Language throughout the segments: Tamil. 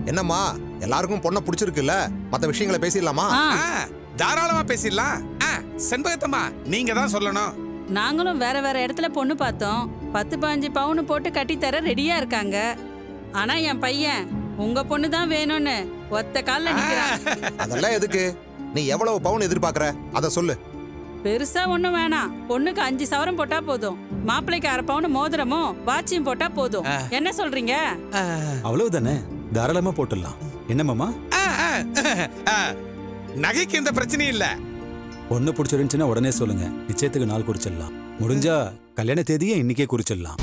என்னம்மா எல்லாருக்கும் பொண்ணை பிடிச்சிருக்குல்ல மத்த விஷயங்களை பேசிடலாமா ஆ ஆ, தாராளமா பேசிடலாம் ஆ, செண்பகத்தம்மா நீங்க தான் சொல்லணும் நாங்களும் வேற வேற இடத்துல பொண்ணு பார்த்தோம் பத்து பாஞ்சு பவுன் போட்டு கட்டித்தர ரெடியா இருக்காங்க ஆனா என் பையன் உங்க பொண்ணு தான் வேணும்னு ஒத்த கால்ல நிக்கிறான் அதெல்லாம் எதுக்கு நீ எவ்வளவு பவுன் எதிர்பார்க்கற அத சொல்லு பெருசா ஒண்ணும் வேணாம் பொண்ணுக்கு அஞ்சு சவரம் போட்டா போதும் மாப்பிள்ளைக்கு அரை பவுன் மோதிரமும் வாட்சியும் போட்டா போதும் என்ன சொல்றீங்க அவ்வளவுதானே தாராளமா போட்டுடலாம் என்ன மாமா ஆ, ஆ, ஆ, நகைக்கு எந்த பிரச்சனையும் இல்ல பொண்ணு பிடிச்சிருந்துச்சுன்னா உடனே சொல்லுங்க நிச்சயத்துக்கு நாள் குறிச்சிடலாம் முடிஞ்சா கல்யாண தேதியை இன்னைக்கே குறிச்சிடலாம்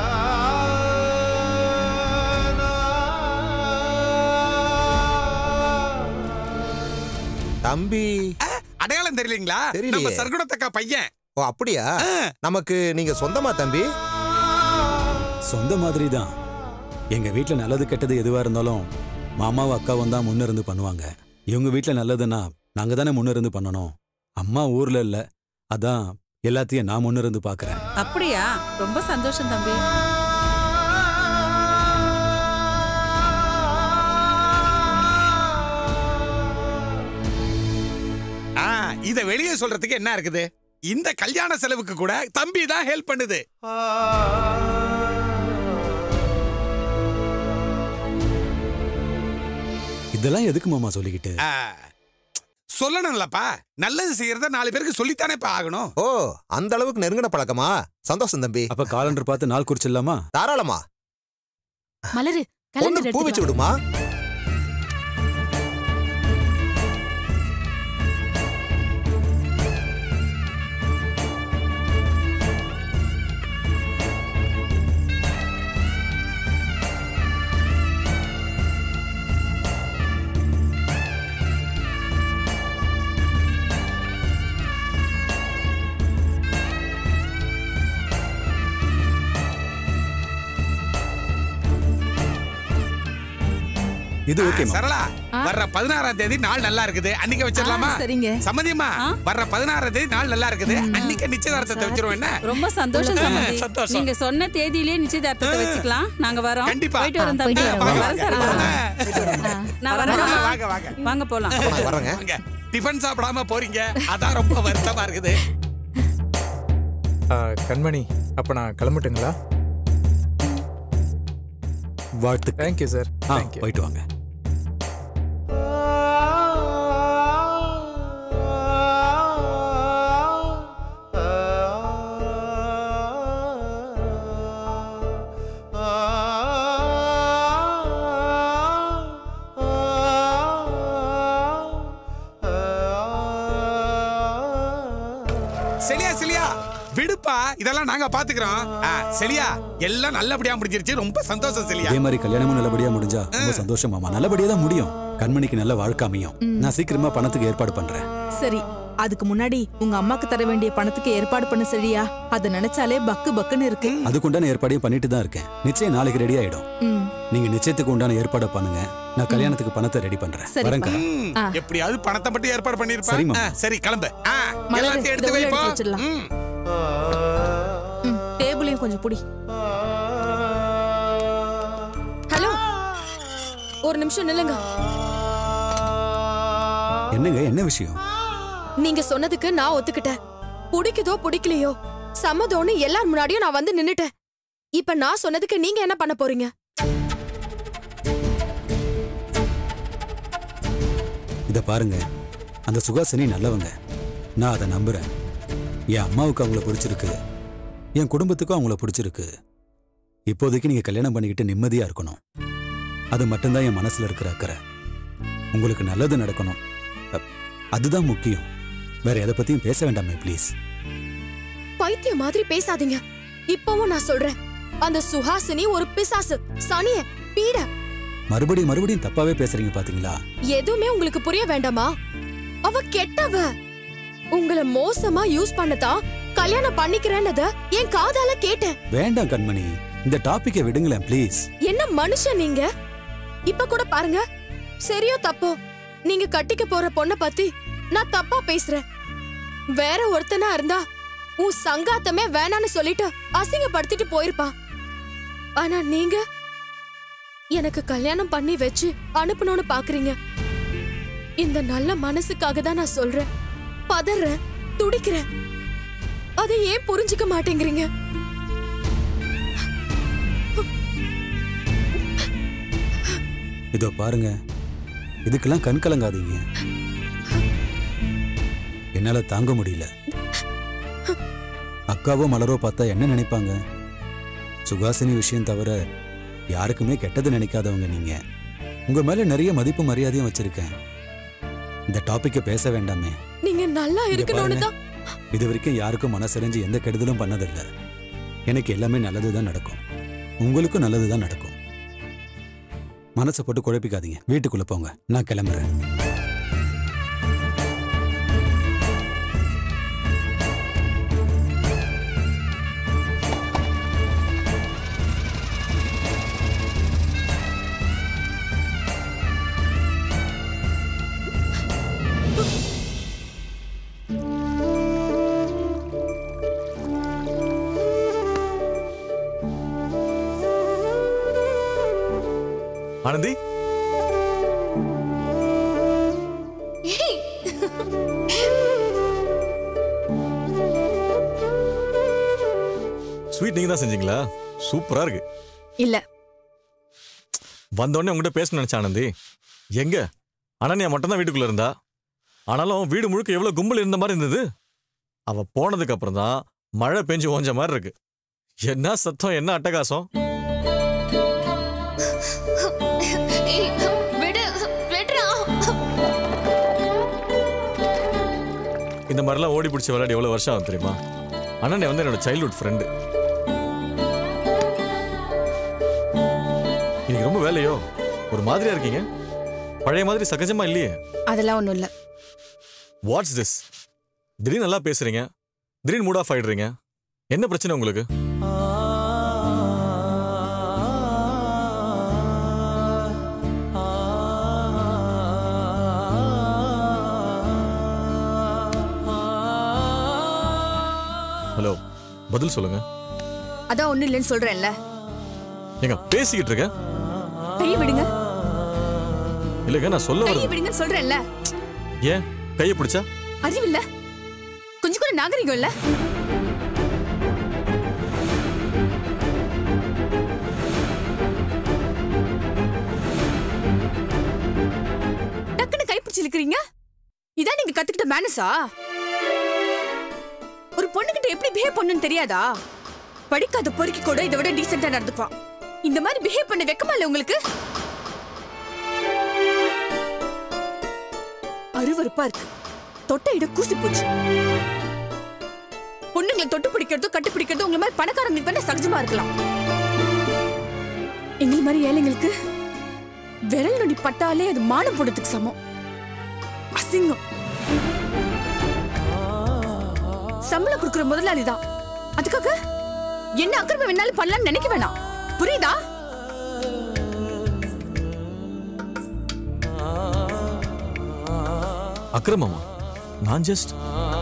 தம்பி ஆ, அடையாளம் தெரியலீங்களா தெரியலையே. நம்ம சர்க்குணத்தக்கா பையன் ஓ அப்படியா ஆ, நமக்கு நீங்க சொந்தமா தம்பி சொந்த மாதிரி தான் எங்க வீட்ல நல்லது கெட்டது எதுவா இருந்தாலும் மாமாவும் அக்காவும் தான் முன்னிருந்து பண்ணுவாங்க இவங்க வீட்ல நல்லதுன்னா நாங்க தானே முன்னிருந்து பண்ணணும் அம்மா ஊர்ல இல்ல அதான் எல்லாத்தையும் நான் முன்னிருந்து பாக்குறேன் அப்படியா ரொம்ப சந்தோஷம் தம்பி ஆ, இத வெளியே சொல்றதுக்கு என்ன இருக்குது இந்த கல்யாண செலவுக்கு கூட தம்பி தான் ஹெல்ப் பண்ணுது இதெல்லாம் எதுக்கு மாமா சொல்லிக்கிட்டு ஆ, சொல்லணும்லப்பா நல்லது செய்யறத நாலு பேருக்கு சொல்லித்தானே இப்ப ஆகணும் ஓ அந்த அளவுக்கு நெருங்கின பழக்கமா சந்தோஷம் தம்பி அப்ப காலண்டர் பார்த்து நாள் குறிச்சிடலாமா தாராளமா மலரு பொண்ணு கலண்டர் பூ வச்சு எடுத்து விடுமா இது ஓகே சரளா வர்ற பதினாறாம் தேதி நாள் நல்லா இருக்குது அன்னைக்கு வச்சிடலாமா ஆ, சரிங்க. சம்மதியம்மா ஆ? வர்ற பதினாறாம் தேதி நாள் நல்லா இருக்குது அன்னைக்கு நிச்சயதார்த்தத்தை வச்சிருவோம் என்ன ரொம்ப சந்தோஷம் சம்மதி சந்தோஷம். நீங்க சொன்ன தேதியிலேயே நிச்சயதார்த்தத்தை வச்சுக்கலாம் நாங்க வரோம் கண்டிப்பா. போயிட்டு வரோம் தம்பி போயிட்டு வாங்க, வரேன் வாங்க. சரளா. நான் வரேன் வாங்க, வாங்க வாங்க வாங்க போலாம் அப்ப நான் வரேங்க வாங்க டிஃபன் சாப்பிடாம போறீங்க அதான் ரொம்ப வருத்தமா இருக்குது ஆ, கண்மணி அப்ப நான் கிளம்பட்டுங்களா வாழ்த்து தேங்க்யூ சார் ஆ தேங்க்யூ போயிட்டு வாங்க செலியா செலியா விடுப்பா இதெல்லாம் நாங்க பாத்துக்கிறோம் ஆ, செலியா எல்லாம் நல்லபடியா முடிஞ்சிருச்சு ரொம்ப சந்தோஷம் செலியா இதே மாதிரி கல்யாணமும் நல்லபடியா முடிஞ்சா ரொம்ப சந்தோஷம் மாமா நல்லபடியா தான் முடியும் கண்மணிக்கு நல்ல வாழ்க்கை அமையும் நான் சீக்கிரமா பணத்துக்கு ஏற்பாடு பண்றேன் சரி அதுக்கு முன்னாடி உங்க அம்மாக்கு தர வேண்டிய பணத்துக்கு ஏற்பாடு பண்ண சரியா அத நினைச்சாலே பக்கு பக்குன்னு இருக்கு அதுக்குண்டான ஏற்பாடையும் பண்ணிட்டு தான் இருக்கேன் நிச்சயம் நாளைக்கு ரெடி ஆயிடும் ம், நீங்க நிச்சயத்துக்கு உண்டான ஏற்பாடை பண்ணுங்க நான் கல்யாணத்துக்கு பணத்தை ரெடி பண்றேன் சரிப்பா. வரேங்க ம், ஆ. எப்படியாவது பணத்தை மட்டும் ஏற்பாடு பண்ணிருப்பா சரிம்மா. ஆ, சரி கிளம்பு ஆ, மலரு, எல்லாத்தையும் எடுத்து இதை உள்ள வைப்பா எடுத்து வச்சிடலாம். ம். ம், டேபிளையும் கொஞ்சம் புடி ஹலோ ஒரு நிமிஷம் நில்லுங்க என்னங்க என்ன விஷயம் நீங்க சொன்னதுக்கு நான் ஒத்துக்கிட்டேன் பிடிக்குதோ பிடிக்கலையோ சம்மதம்னு எல்லார் முன்னாடியும் நான் வந்து நின்னுட்டேன் இப்ப நான் சொன்னதுக்கு நீங்க என்ன பண்ண போறீங்க இத பாருங்க அந்த சுகாசினி நல்லவங்க நான் அதை நம்புறேன் என் அம்மாவுக்கு அவங்கள பிடிச்சிருக்கு என் குடும்பத்துக்கும் அவங்கள பிடிச்சிருக்கு இப்போதைக்கு நீங்க கல்யாணம் பண்ணிக்கிட்டு நிம்மதியா இருக்கணும் அது மட்டும்தான் என் மனசுல இருக்கிற அக்கறை உங்களுக்கு நல்லது நடக்கணும் அ- அதுதான் முக்கியம் வேற எதை பத்தியும் பேச வேண்டாமே ப்ளீஸ் பைத்தியம் மாதிரி பேசாதீங்க இப்பவும் நான் சொல்றேன் அந்த சுஹாசினி ஒரு பிசாசு சனிய பீட மறுபடியும் மறுபடியும் தப்பாவே பேசுறீங்க பாத்தீங்களா எதுவுமே உங்களுக்கு புரிய வேண்டாமா அவ கெட்டவ உங்களை மோசமா யூஸ் பண்ணதான் கல்யாணம் பண்ணிக்கிறேன்னத என் காதால கேட்டேன் வேண்டாம் கண்மணி இந்த டாபிக்கை விடுங்களேன் ப்ளீஸ் என்ன மனுஷன் நீங்க இப்ப கூட பாருங்க சரியோ தப்போ நீங்க கட்டிக்க போற பொண்ண பத்தி நான் தப்பா பேசுறேன் வேற ஒருத்தனா இருந்தா உன் சங்காத்தமே வேணான்னு சொல்லிட்டு அசிங்கப்படுத்திட்டு போயிருப்பான் ஆனா நீங்க எனக்கு கல்யாணம் பண்ணி வச்சு அனுப்பணும்னு பாக்குறீங்க இந்த நல்ல மனசுக்காக தான் நான் சொல்றேன் பதறேன் துடிக்கிறேன் அதை ஏன் புரிஞ்சுக்க மாட்டேங்கிறீங்க இதோ பாருங்க இதுக்கெல்லாம் கண் கலங்காதீங்க என்னால தாங்க முடியல அக்காவோ மலரோ பார்த்தா என்ன நினைப்பாங்க சுகாசினி விஷயம் தவிர யாருக்குமே கெட்டது நினைக்காதவங்க நீங்க உங்க மேல நிறைய மதிப்பு மரியாதையும் வச்சிருக்கேன் இந்த டாபிக்கை பேச வேண்டாமே நீங்க நல்லா இங்க இருக்கணும்னு பாருங்க. தான் இது வரைக்கும் யாருக்கும் மனசறிஞ்சு எந்த கெடுதலும் பண்ணதில்லை எனக்கு எல்லாமே நல்லது தான் நடக்கும் உங்களுக்கும் நல்லது தான் நடக்கும் மனசை போட்டு குழப்பிக்காதீங்க வீட்டுக்குள்ள போங்க நான் கிளம்புறேன் ஆனந்தி ஸ்வீட் நீங்க தான் செஞ்சீங்களா சூப்பரா இருக்கு இல்ல வந்தோடனே உங்ககிட்ட பேசணும்னு நினைச்சேன் ஆனந்தி எங்க அனன்யா மட்டும் தான் வீட்டுக்குள்ள இருந்தா ஆனாலும் வீடு முழுக்க எவ்வளவு கும்பல் இருந்த மாதிரி இருந்தது அவ போனதுக்கு அப்புறம் தான் மழை பெஞ்சு ஓஞ்ச மாதிரி இருக்கு என்ன சத்தம் என்ன அட்டகாசம் விடு விடுறா இந்த மாதிரிலாம் ஓடி பிடிச்சி விளையாடி எவ்வளவு வருஷம் ஆகும் தெரியுமா அண்ணன் வந்து என்னோட சைல்ட்ஹுட் ஃப்ரெண்டு இன்னைக்கு ரொம்ப வேலையோ ஒரு மாதிரியா இருக்கீங்க பழைய மாதிரி சகஜமா இல்லையே அதெல்லாம் ஒண்ணும் இல்ல வாட்ஸ் திஸ் திடீர்னு நல்லா பேசுறீங்க திடீர்னு மூட் ஆஃப் ஆயிடுறீங்க என்ன பிரச்சனை உங்களுக்கு ஹலோ பதில் சொல்லுங்க அதான் ஒண்ணும் இல்லைன்னு சொல்றேன்ல ஏங்க பேசிக்கிட்டு இருக்கேன் கை விடுங்க இல்லைங்க நான் சொல்ல கை வரது விடுங்கன்னு சொல்றேன்ல ஏன் கையை பிடிச்சா அறிவில்ல கொஞ்சம் கூட நாகரிகம் இல்ல டக்குன்னு கைப்பிடிச்சு இழுக்கிறீங்க இதான் நீங்க கத்துக்கிட்ட மேனஸா ஒரு பொண்ணுகிட்ட எப்படி பிஹேவ் பண்ணணும்னு தெரியாதா படிக்காத பொறுக்கி கூட இதை விட டீசெண்டா நடந்துப்பான் இந்த மாதிரி பிஹேவ் பண்ண வெக்கமா இல்ல உங்களுக்கு அருவருப்பா இருக்கு தொட்ட இடம் கூசி போச்சு பொண்ணுங்களை தொட்டு பிடிக்கிறதோ கட்டி பிடிக்கிறதோ உங்களை மாதிரி பணக்காரங்களுக்கு வேணா சகஜமா இருக்கலாம் எங்களை மாதிரி ஏழைங்களுக்கு விரல் நொடி பட்டாலே அது மானம் போடுறதுக்கு சமம் அசிங்கம் சம்பளம் கொடுக்குற முதலாளி தான் அதுக்காக என்ன அக்கிரமம் வேணாலும் பண்ணலாம்னு நினைக்க வேணாம் புரியுதா அக்கிரமமா நான் ஜஸ்ட்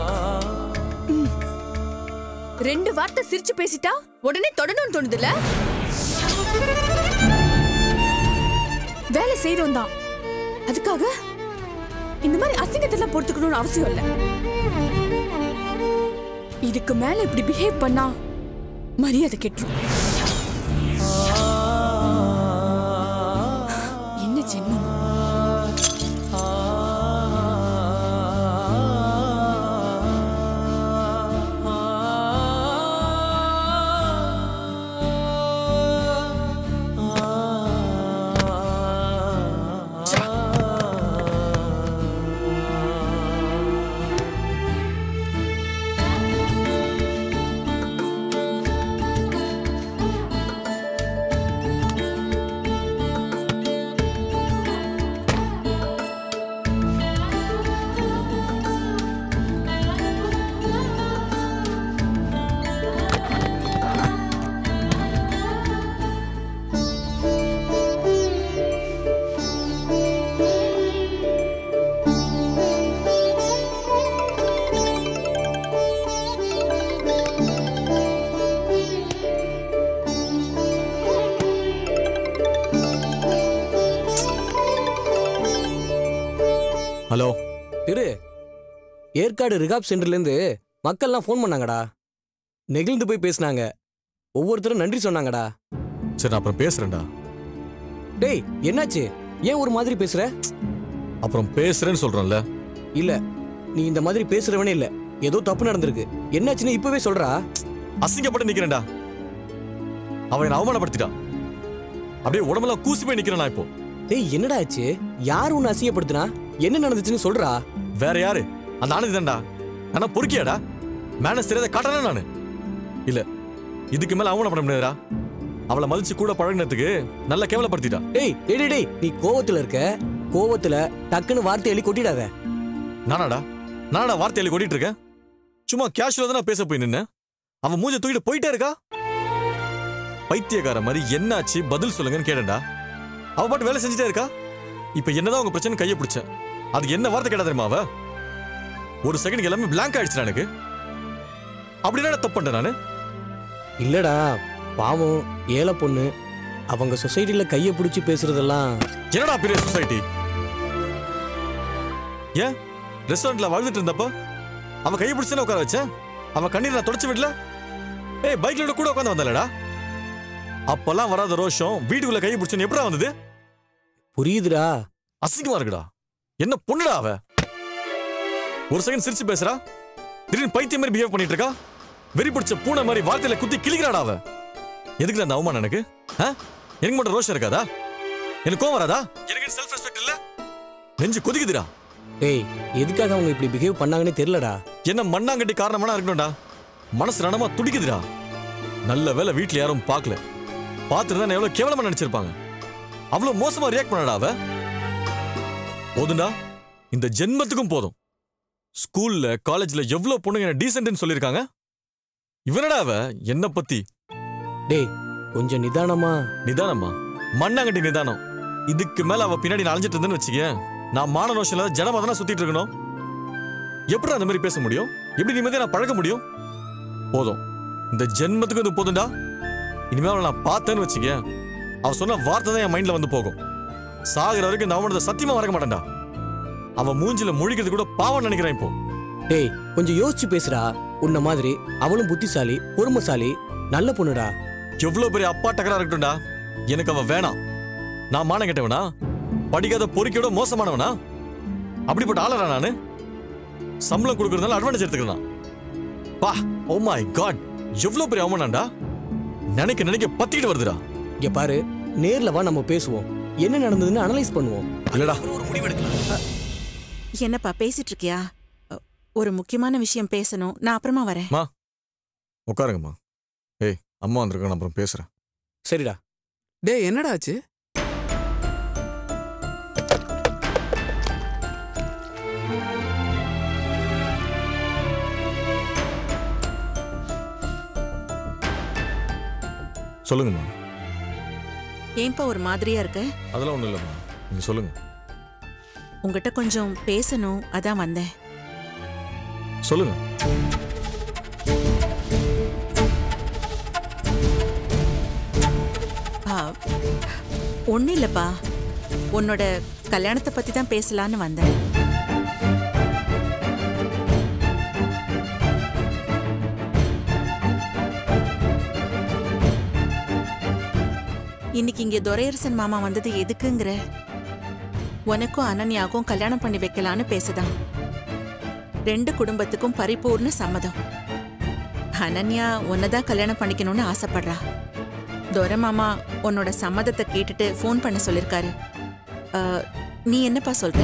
ரெண்டு வார்த்தை சிரிச்சு பேசிட்டா உடனே தொடணும்னு தோணுதுல வேலை செய்யறோம் தான் அதுக்காக இந்த மாதிரி அசிங்கத்தெல்லாம் பொறுத்துக்கணும்னு அவசியம் இல்ல இதுக்கு மேல இப்படி பிஹேவ் பண்ணா மரியாதை கெட்டுரும் என்ன ஜென்மம் ஹலோ திரு ஏற்காடு ரிகாப் சென்டர்லேருந்து மக்கள்லாம் ஃபோன் பண்ணாங்கடா நெகிழ்ந்து போய் பேசுனாங்க ஒவ்வொருத்தரும் நன்றி சொன்னாங்கடா சரி நான் அப்புறம் பேசுறேன்டா டேய் என்னாச்சு ஏன் ஒரு மாதிரி பேசுற அப்புறம் பேசுறேன்னு சொல்றேன்ல இல்ல நீ இந்த மாதிரி பேசுறவனே இல்ல ஏதோ தப்பு நடந்திருக்கு என்னாச்சுன்னு இப்பவே சொல்றா அசிங்கப்பட்டு நிக்கிறேன்டா அவன் என்னை அவமானப்படுத்திட்டான் அப்படியே உடம்பெல்லாம் கூசி போய் நிக்கிறேன் நான் இப்போ டேய் என்னடா ஆச்சு யார் உன்னை அசிங்கப்படுத்தினா என்ன நடந்துச்சுன்னு சொல்றா வேற யாரு அந்த ஆனந்தி தான்டா ஆனா பொறுக்கியாடா மேனஸ் தெரியாத காட்டனா நானு இல்ல இதுக்கு மேல அவமானம் பண்ண முடியாதுடா அவளை மதிச்சு கூட பழகினதுக்கு நல்லா கேவலப்படுத்திட்டா டேய் டேய் டேய், டேய் நீ கோவத்துல இருக்க கோவத்துல டக்குன்னு வார்த்தை எழுதி கொட்டிடாத நானாடா நானடா வார்த்தையில கொட்டிட்டு இருக்கேன் சும்மா கேஷுவலா தான் பேச போய் நின்னு அவன் மூஞ்ச தூக்கிட்டு போயிட்டே இருக்கா பைத்தியக்கார மாதிரி என்னாச்சு பதில் சொல்லுங்கன்னு கேட்டேன்டா அவ பாட்டு வேலை செஞ்சுட்டே இருக்கா இப்ப என்னதான் உங்க பிரச்சனை கையை பிடிச்சேன் அதுக்கு என்ன வார்த்தை கேட்டா தெரியுமா அவ ஒரு செகண்ட் எல்லாமே பிளாங்க் ஆயிடுச்சு எனக்கு அப்படின்னா தப்பு பண்ணிட்டேன் நானு இல்லடா பாவம் ஏழை பொண்ணு அவங்க சொசைட்டில கையை பிடிச்சி பேசுறதெல்லாம் என்னடா பெரிய சொசைட்டி ஏன் ரெஸ்டாரண்ட்ல வாழ்ந்துட்டு இருந்தப்ப அவ கையை பிடிச்சு உட்கார வச்சேன் அவ கண்ணீர் நான் தொடச்சு விடல ஏய் பைக்ல கூட உட்காந்து வந்தாலடா அப்பெல்லாம் வராத ரோஷம் வீட்டுக்குள்ள கையை பிடிச்சு எப்படா வந்தது புரியுதுடா அசிங்கமா இருக்குடா என்ன பொண்ணுடா அவ ஒரு செகண்ட் சிரிச்சு பேசுறா திடீர்னு பைத்தியம் மாதிரி பிஹேவ் பண்ணிட்டு இருக்கா வெறி பிடிச்ச பூனை மாதிரி வார்த்தையில குத்தி கிளிக்கிறாடா அவ எதுக்கு அந்த அவமானம் எனக்கு ஆ? எனக்கு மட்டும் ரோஷம் இருக்காதா எனக்கு கோவம் வராதா எனக்கு செல்ஃப் ரெஸ்பெக்ட் இல்ல நெஞ்சு கொதிக்குதுடா டேய் எதுக்காக அவங்க இப்படி பிஹேவ் பண்ணாங்கன்னு தெரியலடா என்ன மண்ணாங்கட்டி காரணமான இருக்கணும்டா மனசு ரணமா துடிக்குதுடா நல்ல வேலை வீட்ல யாரும் பார்க்கல பார்த்துட்டு தான் எவ்வளவு கேவலமா நினைச்சிருப்பாங்க அவ்வளவு மோசமா ரியாக்ட் பண்ணடா அவ போதும்டா இந்த ஜென்மத்துக்கும் போதும் ஸ்கூல்ல காலேஜ்ல எவ்வளவு பொண்ணுங்க என்ன டீசென்ட்னு சொல்லியிருக்காங்க இவனடா அவ என்ன பத்தி டேய் கொஞ்சம் நிதானமா நிதானமா மண்ணாங்கட்டி நிதானம் இதுக்கு மேல அவ பின்னாடி நான் அலைஞ்சிட்டு இருந்தேன்னு வச்சுக்கேன் நான் மான நோஷன்ல ஜனமா தானே சுத்திட்டு இருக்கணும் எப்படி அந்த மாதிரி பேச முடியும் எப்படி நிம்மதியா நான் பழக முடியும் போதும் இந்த ஜென்மத்துக்கு இது போதும்டா இனிமேல் அவளை நான் பார்த்தேன்னு வச்சுக்கேன் அவ சொன்ன வார்த்தை தான் என் மைண்ட்ல வந்து போகும் சாகுற வரைக்கும் இந்த அவனோட சத்தியமா மறக்க மாட்டேன்டா அவன் மூஞ்சில முழிக்கிறது கூட பாவம் நினைக்கிறேன் இப்போ டேய் கொஞ்சம் யோசிச்சு பேசுடா உன்ன மாதிரி அவளும் புத்திசாலி பொறுமைசாலி நல்ல பொண்ணுடா எவ்வளவு பெரிய அப்பா டக்கரா இருக்கட்டும்டா எனக்கு அவ வேணாம் நான் மானம் கெட்டவனா படிக்காத பொறுக்கியோட மோசமானவனா அப்படிப்பட்ட ஆளரா நானு சம்பளம் கொடுக்கறதுனால அட்வான்டேஜ் எடுத்துக்கிறேன் பா ஓ மை காட் எவ்வளவு பெரிய அவமானம்டா நினைக்க நினைக்க பத்திக்கிட்டு வருதுடா இங்க பாரு நேர்ல வா நம்ம பேசுவோம் என்ன நடந்ததுன்னு அனலைஸ் பண்ணுவோம் இல்லடா ஒரு முடிவெடுக்கலாம் என்னப்பா பேசிட்டு இருக்கியா அ, ஒரு முக்கியமான விஷயம் பேசணும் நான் அப்புறமா வரேன் மா உட்காருங்கம்மா ஏய் அம்மா வந்திருக்காங்க நான் அப்புறம் பேசுறேன் சரிடா டேய் என்னடா ஆச்சு சொல்லுங்கம்மா ஏன்பா ஒரு மாதிரியா இருக்க அதெல்லாம் ஒண்ணும் இல்லைம்மா நீங்க சொல்லுங்க உங்ககிட்ட கொஞ்சம் பேசணும் அதான் வந்தேன் சொல்லுங்க ஒன்றும் இல்லைப்பா உன்னோட கல்யாணத்தை பத்தி தான் பேசலான்னு வந்தேன் இன்னைக்கு இங்க துரையரசன் மாமா வந்தது எதுக்குங்கிற உனக்கும் அனன்யாவுக்கும் கல்யாணம் பண்ணி வைக்கலான்னு பேசுதான் ரெண்டு குடும்பத்துக்கும் பரிபூர்ண சம்மதம் அனன்யா உன்னதான் கல்யாணம் பண்ணிக்கணும்னு ஆசைப்படுறா துரை மாமா உன்னோட சம்மதத்தை கேட்டுட்டு ஃபோன் பண்ண சொல்லிருக்காரு அஹ், நீ என்னப்பா சொல்ற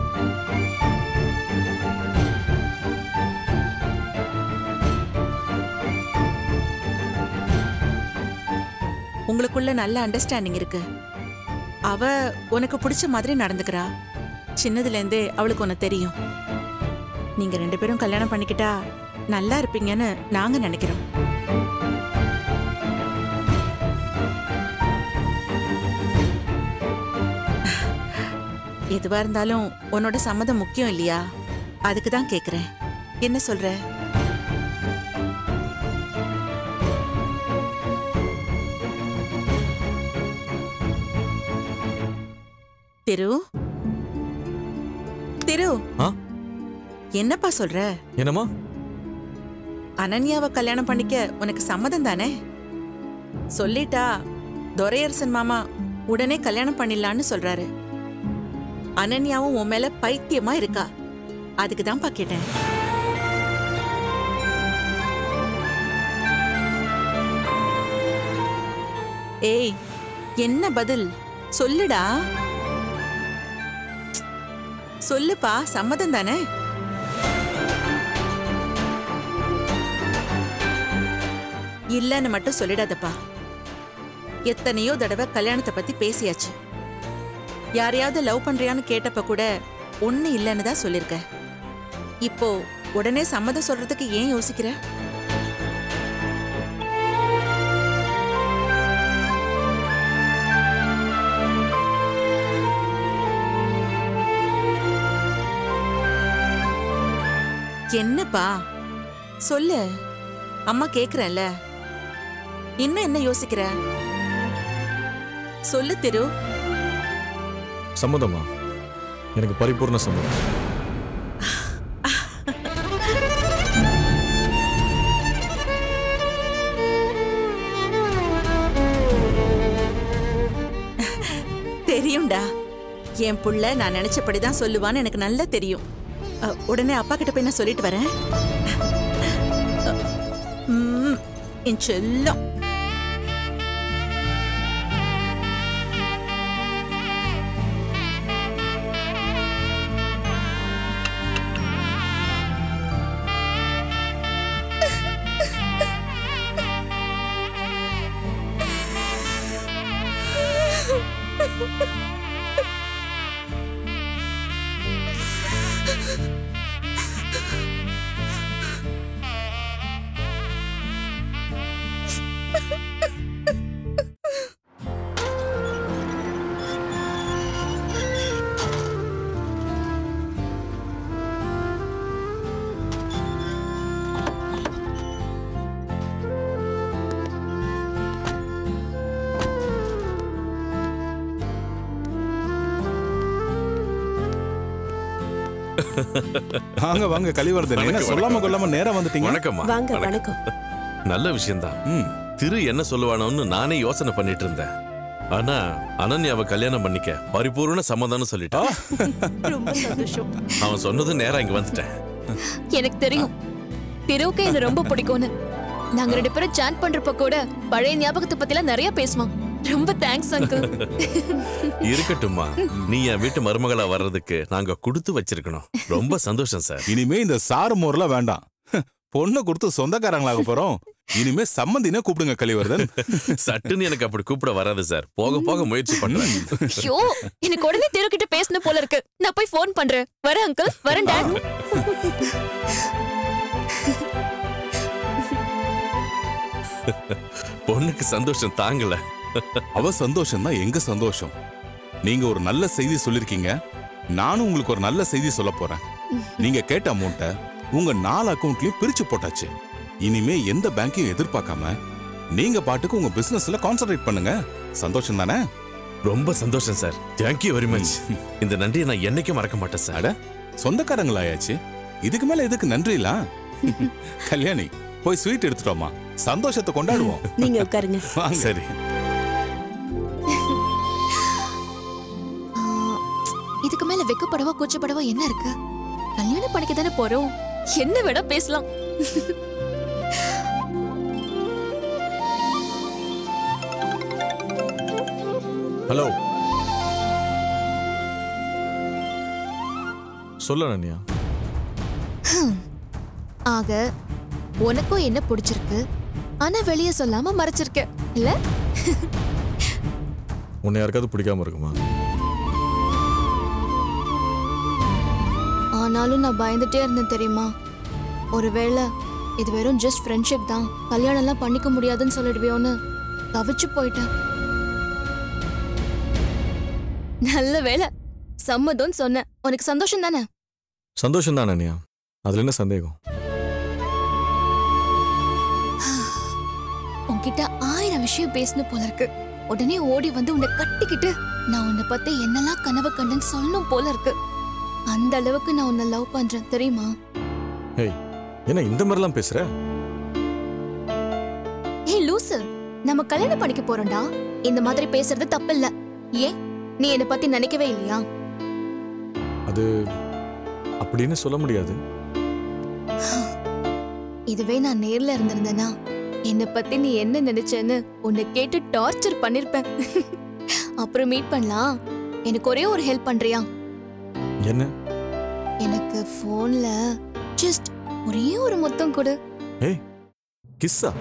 உங்களுக்குள்ள நல்ல அண்டர்ஸ்டாண்டிங் இருக்கு அவ உனக்கு பிடிச்ச மாதிரி நடந்துக்கிறா சின்னதுல இருந்தே அவளுக்கு உனக்கு தெரியும் நீங்க ரெண்டு பேரும் கல்யாணம் பண்ணிக்கிட்டா நல்லா இருப்பீங்கன்னு நாங்க நினைக்கிறோம் எதுவா இருந்தாலும் உன்னோட சம்மதம் முக்கியம் இல்லையா அதுக்கு தான் கேக்குறேன் என்ன சொல்ற திரு திரு ஆ? என்னப்பா சொல்ற என்னம்மா அனன்யாவை கல்யாணம் பண்ணிக்க உனக்கு சம்மதம் தானே சொல்லிட்டா துரையரசன் மாமா உடனே கல்யாணம் பண்ணிடலான்னு சொல்றாரு அனன்யாவும் உன் மேல பைத்தியமா இருக்கா அதுக்கு தான்ப்பா கேட்டேன் ஏய் என்ன பதில் சொல்லுடா சொல்லுப்பா சம்மதம் தானே இல்லன்னு மட்டும் சொல்லிடாதப்பா எத்தனையோ தடவை கல்யாணத்தை பத்தி பேசியாச்சு யாரையாவது லவ் பண்றியான்னு கேட்டப்ப கூட ஒண்ணு இல்லைன்னு தான் சொல்லிருக்க இப்போ உடனே சம்மதம் சொல்றதுக்கு ஏன் யோசிக்கிற என்னப்பா சொல்லு அம்மா கேக்குறேன்ல இன்னும் என்ன யோசிக்கிற சொல்லு திரு சம்மதமா எனக்கு பரிபூர்ண சம்மதம் தெரியும்டா என் புள்ள நான் நினைச்சபடிதான் சொல்லுவான்னு எனக்கு நல்லா தெரியும் அ, உடனே அப்பா கிட்ட போய் நான் சொல்லிட்டு வரேன் ம், என் செல்லம் வாங்க வாங்க கலிவர்தன் என்ன வணக்கம், சொல்லாம வணக்கம். கொள்ளாம நேரா வந்துட்டீங்க வணக்கம்மா வாங்க வணக்கம் நல்ல விஷயம்தான் திரு என்ன சொல்லுவானோன்னு நானே யோசனை பண்ணிட்டு இருந்தேன் ஆனா அனன்யாவை கல்யாணம் பண்ணிக்க பரிபூர்ண சம்மதம்னு சொல்லிட்டான் ரொம்ப சந்தோஷம் அவன் சொன்னது நேரா இங்க வந்துட்டேன் எனக்கு தெரியும் திருவுக்கு என்ன ரொம்ப பிடிக்கும்னு நாங்க ரெண்டு பேரும் சாட் பண்றப்ப கூட பழைய ஞாபகத்தை பத்திலாம் நிறைய பேசுவோம் ரொம்ப தேங்க்ஸ் அங்கிள் இருக்கட்டும்மா நீ என் வீட்டு மருமகளா வர்றதுக்கு நாங்க கொடுத்து வச்சிருக்கணும் ரொம்ப சந்தோஷம் சார் இனிமே இந்த சாறு மோர்லாம் வேண்டாம் பொண்ணை கொடுத்து சொந்தக்காரங்களாக போறோம் இனிமே சம்மந்தினே கூப்பிடுங்க கலிவர்தன் சட்டுன்னு எனக்கு அப்படி கூப்பிட வராது சார் போக போக முயற்சி பண்றேன் ஐயோ எனக்கு உடனே தெரு கிட்ட பேசணும் போல இருக்கு நான் போய் ஃபோன் பண்றேன் வரேன் அங்கிள் வரேன் டாட் பொண்ணுக்கு சந்தோஷம் தாங்கல அவ சந்தோஷம் தான் எங்க சந்தோஷம் நீங்க ஒரு நல்ல செய்தி சொல்லிருக்கீங்க நானும் உங்களுக்கு ஒரு நல்ல செய்தி சொல்ல போறேன் நீங்க கேட்ட அமௌண்ட்டை உங்க நாலு அக்கவுண்ட்லயும் பிரிச்சு போட்டாச்சு இனிமே எந்த பேங்கையும் எதிர்பார்க்காம நீங்க பாட்டுக்கு உங்க பிசினஸ்ல கான்சென்ட்ரேட் பண்ணுங்க சந்தோஷம் தானே ரொம்ப சந்தோஷம் சார் தேங்க்யூ வெரி மச் இந்த நன்றியை நான் என்னைக்கும் மறக்க மாட்டேன் சார் சொந்தக்காரங்களாயாச்சு இதுக்கு மேல எதுக்கு நன்றிலாம் கல்யாணி போய் ஸ்வீட் எடுத்துட்டோமா சந்தோஷத்தை கொண்டாடுவோம் நீங்க உட்காருங்க வாங்க. சரி இதுக்கு மேல வெக்கப்படவா கூச்சப்படவா என்ன இருக்கு கல்யாணம் பண்ணிக்க தானே போறோம் என்ன வேணா பேசலாம் ஹலோ சொல்ல அனன்யா ஆக உனக்கும் என்ன பிடிச்சிருக்கு ஆனா வெளிய சொல்லாம மறைச்சிருக்க இல்ல உன்னை யாருக்காவது பிடிக்காம இருக்குமா ஆனாலும் நான் பயந்துட்டே இருந்தேன் தெரியுமா ஒருவேளை இது வெறும் ஜஸ்ட் ஃப்ரெண்ட்ஷிப் தான் கல்யாணம் எல்லாம் பண்ணிக்க முடியாதுன்னு சொல்லிடுவியோன்னு தவிச்சு போயிட்டேன் நல்ல வேளை சம்மதம்னு சொன்னேன் உனக்கு சந்தோஷம் தானே சந்தோஷம் தான் அனன்யா அதுல என்ன சந்தேகம் உன்கிட்ட ஆயிரம் விஷயம் பேசணும் போல இருக்கு உடனே ஓடி வந்து உன்னை கட்டிக்கிட்டு நான் உன்னை பத்தி என்னெல்லாம் கனவு கண்டேன்னு சொல்லணும் போல இருக்கு அந்த அளவுக்கு நான் உன்னை லவ் பண்றேன் தெரியுமா ஏய் என்ன இந்த மாதிரிலாம் பேசுற ஏய் லூசு நம்ம கல்யாணம் பண்ணிக்க போறோம்டா இந்த மாதிரி பேசுறது தப்பு இல்ல ஏன் நீ என்ன பத்தி நினைக்கவே இல்லையா அது அப்படின்னு சொல்ல முடியாது இதுவே நான் நேர்ல இருந்திருந்தேனா என்ன பத்தி நீ என்ன நினைச்சேன்னு உன்னை கேட்டு டார்ச்சர் பண்ணிருப்பேன் அப்புறம் மீட் பண்ணலாம் எனக்கு ஒரே ஒரு ஹெல்ப் பண்றியா என்ன எனக்கு போன்ல ஜஸ்ட் ஒரே ஒரு முத்தம் கொடு ஏய் கிஸ்ஸா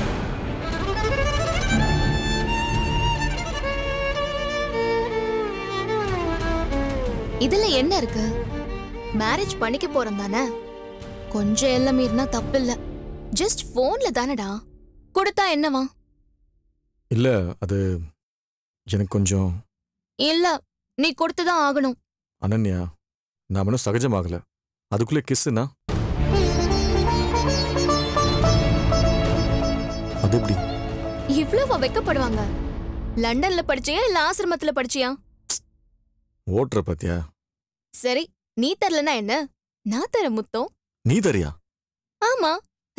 இதுல என்ன இருக்கு மேரேஜ் பண்ணிக்க போறோம் தானே கொஞ்சம் எல்லாம் மீறினா தப்பு இல்ல ஜஸ்ட் போன்ல தானடா கொடுத்தா என்னவா இல்ல அது எனக்கு கொஞ்சம் இல்ல நீ கொடுத்துதான் ஆகணும் அனன்யா நான் இன்னும் சகஜமாகல அதுக்குள்ளே கிஸ்ஸுனா அது எப்படி இவ்வளவு வைக்கப்படுவாங்க லண்டன்ல படிச்சியா இல்ல ஆசிரமத்துல படிச்சியா ஓட்டுற பாத்தியா சரி நீ தரலனா என்ன நான் தர முத்தம் நீ தரியா ஆமா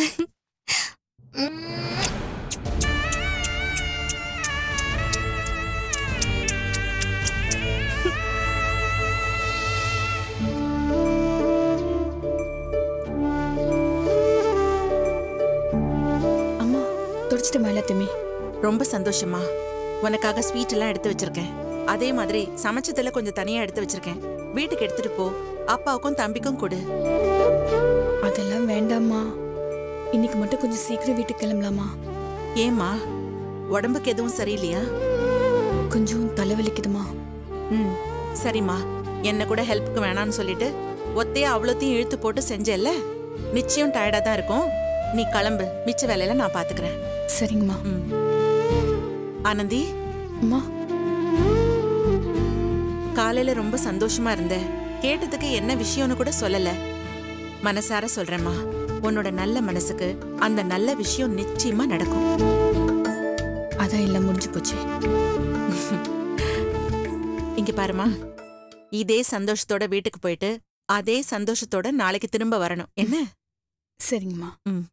அம்மா துடிச்சிட்டு எல்லாத்தையுமே ரொம்ப சந்தோஷமா உனக்காக ஸ்வீட் எல்லாம் எடுத்து வச்சிருக்கேன் அதே மாதிரி சமைச்சதுல கொஞ்சம் தனியா எடுத்து வச்சிருக்கேன் வீட்டுக்கு எடுத்துட்டு போ அப்பாவுக்கும் தம்பிக்கும் கொடு அதெல்லாம் வேண்டாம்மா இன்னைக்கு மட்டும் கொஞ்சம் சீக்கிரம் வீட்டுக்கு கிளம்பலாமா ஏம்மா உடம்புக்கு எதுவும் சரியில்லையா கொஞ்சம் தலைவலிக்குதுமா ம் சரிம்மா என்ன கூட ஹெல்ப்புக்கு வேணாம்னு சொல்லிட்டு ஒத்தையா அவ்வளோத்தையும் இழுத்து போட்டு செஞ்சேல்ல நிச்சயம் டயர்டா தான் இருக்கும் நீ கிளம்பு மிச்ச வேலையில நான் பாத்துக்கிறேன் சரிங்கம்மா ம் ஆனந்தி அம்மா காலையில ரொம்ப சந்தோஷமா இருந்த கேட்டதுக்கு என்ன விஷயம்னு கூட சொல்லல மனசார சொல்றேம்மா உன்னோட நல்ல மனசுக்கு அந்த நல்ல விஷயம் நிச்சயமா நடக்கும் அதான் எல்லாம் முடிஞ்சு போச்சு இங்க பாருமா இதே சந்தோஷத்தோட வீட்டுக்கு போயிட்டு அதே சந்தோஷத்தோட நாளைக்கு திரும்ப வரணும் என்ன சரிங்கம்மா ம்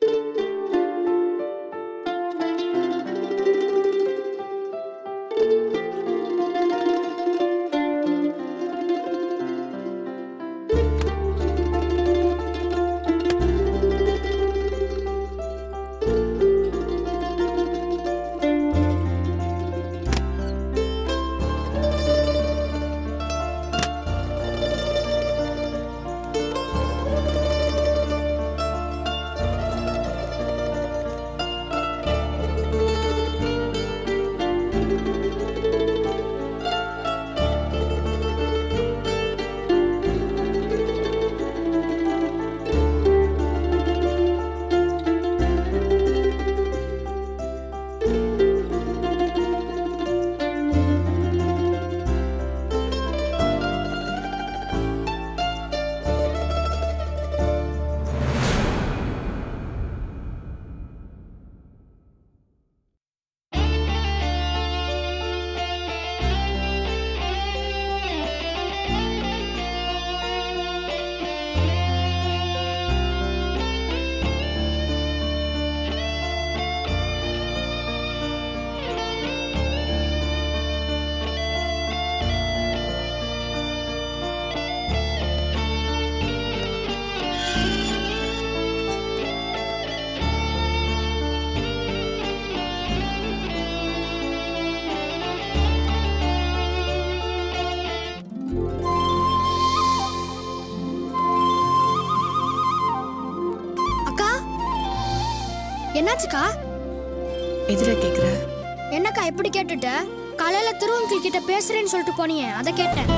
அக்கா என்னாச்சுக்கா எதிர கேக்குற என்னக்கா இப்படி கேட்டுட்ட காலையில திருவங்கிள் கிட்ட பேசுறேன்னு சொல்லிட்டு போனியே அதை கேட்டேன்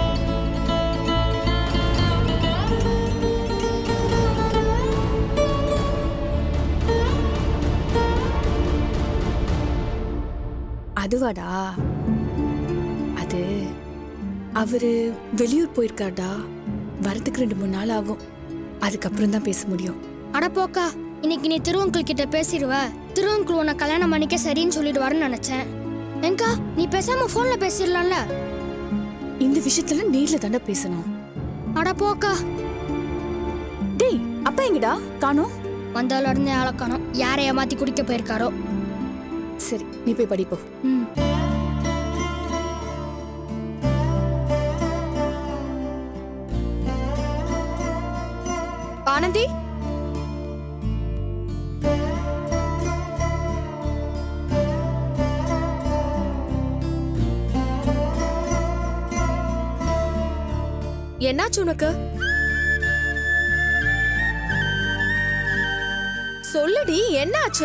அதுவாடா அது அவரு வெளியூர் போயிருக்காருடா வரதுக்கு ரெண்டு மூணு நாள் ஆகும் அதுக்கப்புறம் தான் பேச முடியும் அட போக்கா இன்னைக்கு நீ திருவங்கிள் கிட்ட பேசிடுவ திருவங்கிள் உன்னை கல்யாணம் பண்ணிக்க சரின்னு சொல்லிடுவாருன்னு நினைச்சேன் ஏங்கா நீ பேசாம போன்ல பேசிடலாம்ல இந்த விஷயத்துல நேர்ல தானே பேசணும் அட போக்கா டேய் அப்பா எங்கடா காணோம் வந்தால இருந்தே ஆளக்கானோம் யாரை ஏமாத்தி குடிக்க போயிருக்காரோ சரி நீ போய் படிப்போ ம் ஆனந்தி என்னாச்சு உனக்கு சொல்லுடி என்னாச்சு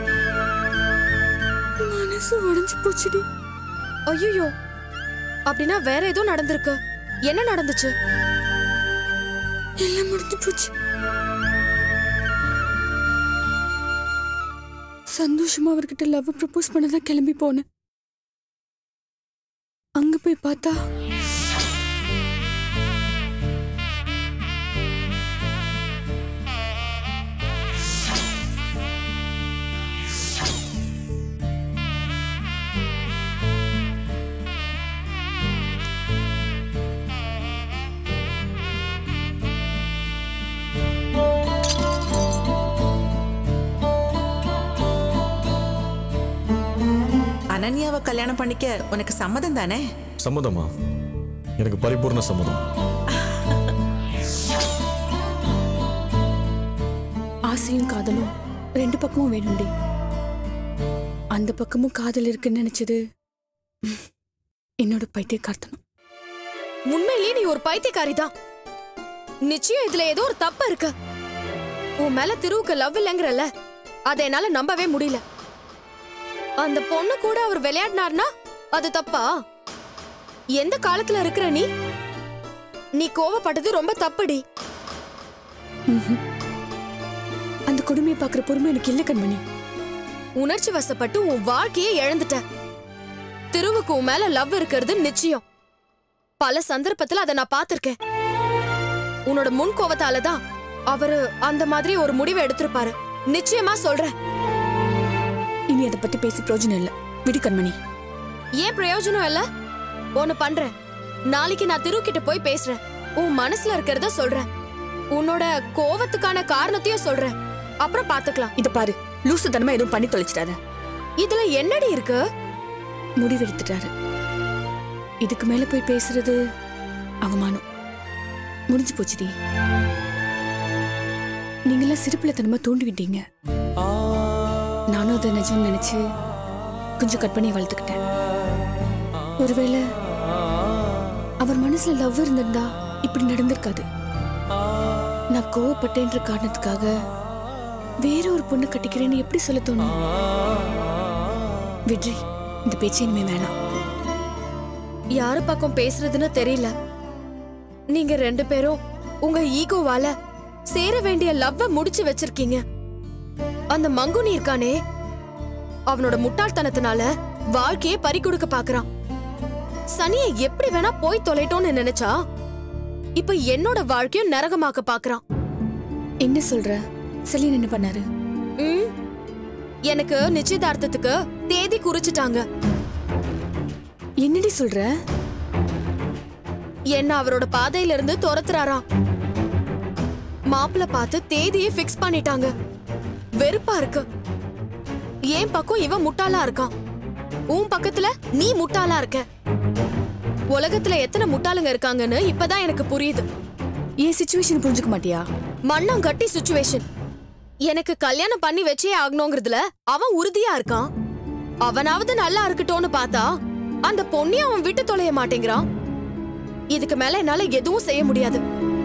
மனசு உடைஞ்சு போச்சுடி ஐயோ அப்படின்னா வேற ஏதோ நடந்திருக்கு என்ன நடந்துச்சு எல்லாம் முடிஞ்சு போச்சு சந்தோஷமா அவர்கிட்ட லவ் ப்ரப்போஸ் பண்ணதான் கிளம்பி போனேன் அங்க போய் பார்த்தா அனன்யாவை கல்யாணம் பண்ணிக்க உனக்கு சம்மதம் தானே சம்மதமா எனக்கு பரிபூர்ண சம்மதம் ஆசையும் காதலும் ரெண்டு பக்கமும் வேணும்டி அந்த பக்கமும் காதல் இருக்குன்னு நினைச்சது ம், என்னோட பைத்தியக்கார்த்தனம் உண்மையிலேயே நீ ஒரு பைத்தியக்காரி தான் நிச்சயம் இதுல ஏதோ ஒரு தப்பு இருக்கு உன் மேல திருவுக்கு லவ் இல்லைங்கிறல்ல அதை என்னால நம்பவே முடியல அந்த பொண்ணு கூட அவர் விளையாடினார்னா அது தப்பா எந்த காலத்துல இருக்கிற நீ நீ கோவப்பட்டது ரொம்ப தப்புடி ம்ஹும். அந்த கொடுமையை பார்க்குற பொறுமை எனக்கு இல்லை கண்மணி உணர்ச்சி வசப்பட்டு உன் வாழ்க்கையை இழந்துட்ட திருவுக்கு உன் மேல லவ் இருக்கிறது நிச்சயம் பல சந்தர்ப்பத்துல அதை நான் பார்த்திருக்கேன் உன்னோட முன் கோவத்தால தான் அவரு அந்த மாதிரி ஒரு முடிவை எடுத்திருப்பாரு நிச்சயமா சொல்றேன் இனி அதை பத்தி பேசி பிரயோஜனம் இல்லை விடு கண்மணி ஏன் பிரயோஜனம் இல்ல ஒன்னு பண்றேன் நாளைக்கு நான் திரு கிட்ட போய் பேசுறேன் உன் மனசுல இருக்கிறத சொல்றேன் உன்னோட கோவத்துக்கான காரணத்தையும் சொல்றேன் அப்புறம் பாத்துக்கலாம் இத பாரு லூசு தனமா எதுவும் பண்ணி தொலைச்சிட்டாரு இதுல என்னடி இருக்கு முடிவெடுத்துட்டாரு இதுக்கு மேல போய் பேசுறது அவமானம் முடிஞ்சு போச்சுடி நீங்களாம் சிறுப்பிள்ளத்தனமா தூண்டி விட்டீங்க நானும் அதை நிஜம் நினைச்சு கொஞ்சம் கட் பண்ணி வளர்த்துக்கிட்டேன் ஒருவேளை அவர் மனசுல லவ் இருந்திருந்தா இப்படி நடந்திருக்காது நான் கோவப்பட்டேன்ற காரணத்துக்காக வேற ஒரு பொண்ணு கட்டிக்கிறேன்னு எப்படி சொல்ல தோணும் விட்ரி இந்த பேச்சு இனிமே வேணாம் யாரு பக்கம் பேசுறதுன்னு தெரியல நீங்க ரெண்டு பேரும் உங்க ஈகோவால சேர வேண்டிய லவ்வ முடிச்சு வச்சிருக்கீங்க அந்த மங்குனி இருக்கானே அவனோட முட்டாள்தனத்தினால வாழ்க்கையே பறி கொடுக்க பாக்குறான் சனிய எப்படி வேணா போய் தொலைட்டோம்னு நினைச்சா இப்ப என்னோட வாழ்க்கையும் நரகமாக்க பாக்குறான் என்ன சொல்ற செலின் என்ன பண்ணாரு ம், எனக்கு நிச்சயதார்த்தத்துக்கு தேதி குறிச்சிட்டாங்க என்னடி சொல்ற என்ன அவரோட பாதையில இருந்து துரத்துறாராம் மாப்பிள்ள பார்த்து தேதியை ஃபிக்ஸ் பண்ணிட்டாங்க வெறுப்பா இருக்கு என் பக்கம் இவன் முட்டாளா இருக்கான் உன் பக்கத்துல நீ முட்டாளா இருக்க உலகத்துல எத்தனை முட்டாளுங்க இருக்காங்கன்னு இப்பதான் எனக்கு புரியுது ஏன் சுச்சுவேஷன் புரிஞ்சுக்க மாட்டியா மண்ணம் கட்டி சுச்சுவேஷன் எனக்கு கல்யாணம் பண்ணி வச்சே ஆகணுங்கிறதுல அவன் உறுதியா இருக்கான் அவனாவது நல்லா இருக்கட்டும்னு பார்த்தா அந்த பொண்ணையும் அவன் விட்டு தொலைய மாட்டேங்கிறான் இதுக்கு மேல என்னால எதுவும் செய்ய முடியாது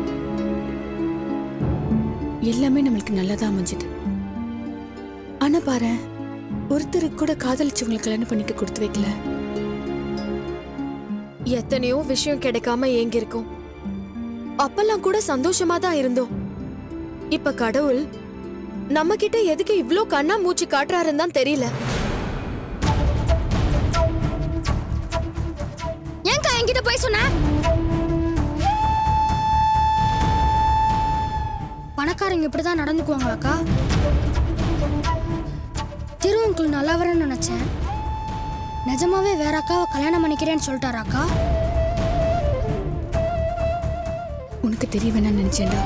எல்லாமே நம்மளுக்கு நல்லதா அமைஞ்சது ஆனா பாரு ஒருத்தருக்கு கூட காதலிச்சவங்களை கல்யாணம் பண்ணிக்க கொடுத்து வைக்கல எத்தனையோ விஷயம் கிடைக்காம ஏங்கி இருக்கும் அப்பெல்லாம் கூட சந்தோஷமா தான் இருந்தோம் இப்ப கடவுள் நம்ம கிட்ட எதுக்கு இவ்ளோ கண்ணா மூச்சு காட்டுறாருன்னு தான் தெரியல ஏன்க்கா என்கிட்ட போய் சொன்ன பணக்காரங்க இப்படிதான் நடந்துக்குவாங்களாக்கா திரு அங்கிள் நல்லவரன்னு நினைச்சேன் நிஜமாவே வேற அக்காவை கல்யாணம் பண்ணிக்கிறேன்னு சொல்லிட்டாராக்கா உனக்கு தெரிய வேணாம்னு நினைச்சேன்டா